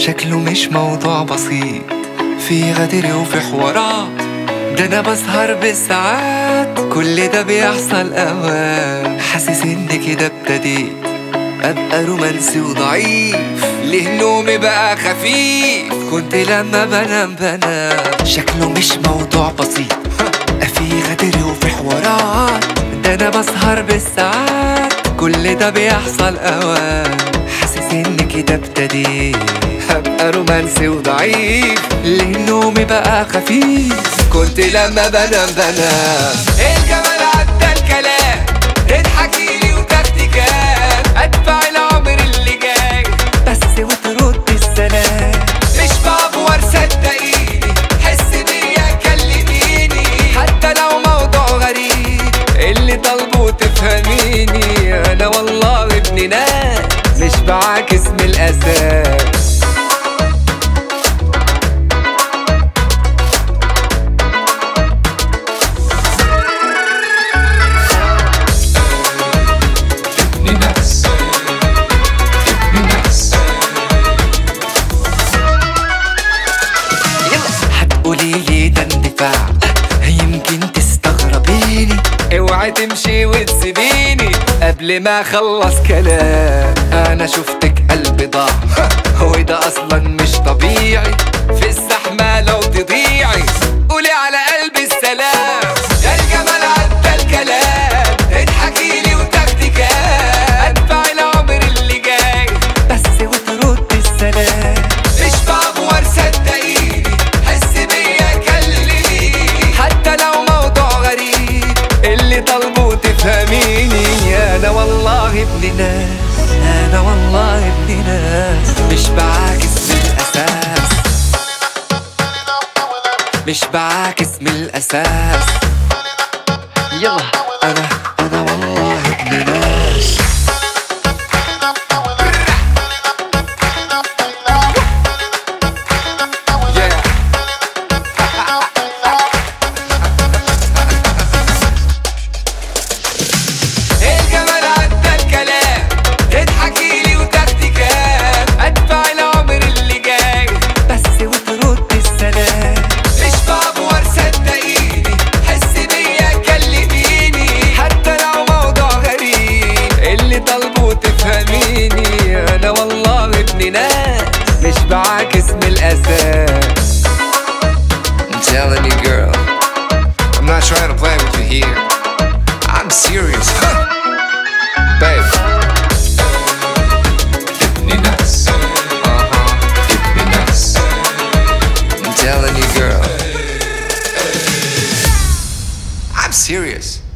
شكله مش موضوع بسيط في غدر وفي حوارات ده انا بسهر بالساعات كل ده بيحصل اوقات حاسس ان كده ابتديت ابقى رومانسي وضعيف ليه نومي بقى خفيف كنت لما بنام بنام شكله مش موضوع بسيط في غدر وفي حوارات ده انا بسهر بالساعات كل ده بيحصل اوقات حاسس ان كده ابتديت هبقى رومانسي وضعيف ليه نومي بقى خفيف كنت لما بنام بنام الجمال عدى الكلام تضحكيلي وتكتيكات ادفع العمر اللي جاي بس وترد السلام مش بعبور صدقيني حس بيا كلميني حتى لو موضوع غريب اللي طالبه تفهميني انا والله ابن ناس مش بعاكس من الاساس ابن ناس ابن ناس يلا هتقولي لي ده اندفاع يمكن تستغربيني اوعي تمشي وتسيبيني قبل ما اخلص كلام انا شفتك قلبي ضاع وده اصلا مش طبيعي في الزحمه لو تضيعي قولي على قلبي السلام يا الجمال عدى الكلام اضحكي لي وتكتيكات ادفع العمر اللي جاي بس وترد السلام مش بعبور صدقيني حس بيا كلميني حتى لو موضوع غريب اللي طالبه تفهميني انا والله ابن ناس انا والله ابن ناس مش بعاكس من الاساس مش بعاكس من الاساس يلا انا انا والله ابن ناس Yeah. الجمال عدى الكلام تضحكي لي وتكتيكات ادفع العمر اللي جاي بس وترد السلام مش بعبور صدقيني حس بيا كلميني حتى لو موضوع غريب اللي طالبه تفهميني انا والله ابن ناس مش بعاكس من الاساس I'm telling you girl I'm not trying to play with you here I'm serious Babe ابن ناس uh-huh ابن ناس I'm telling you girl I'm serious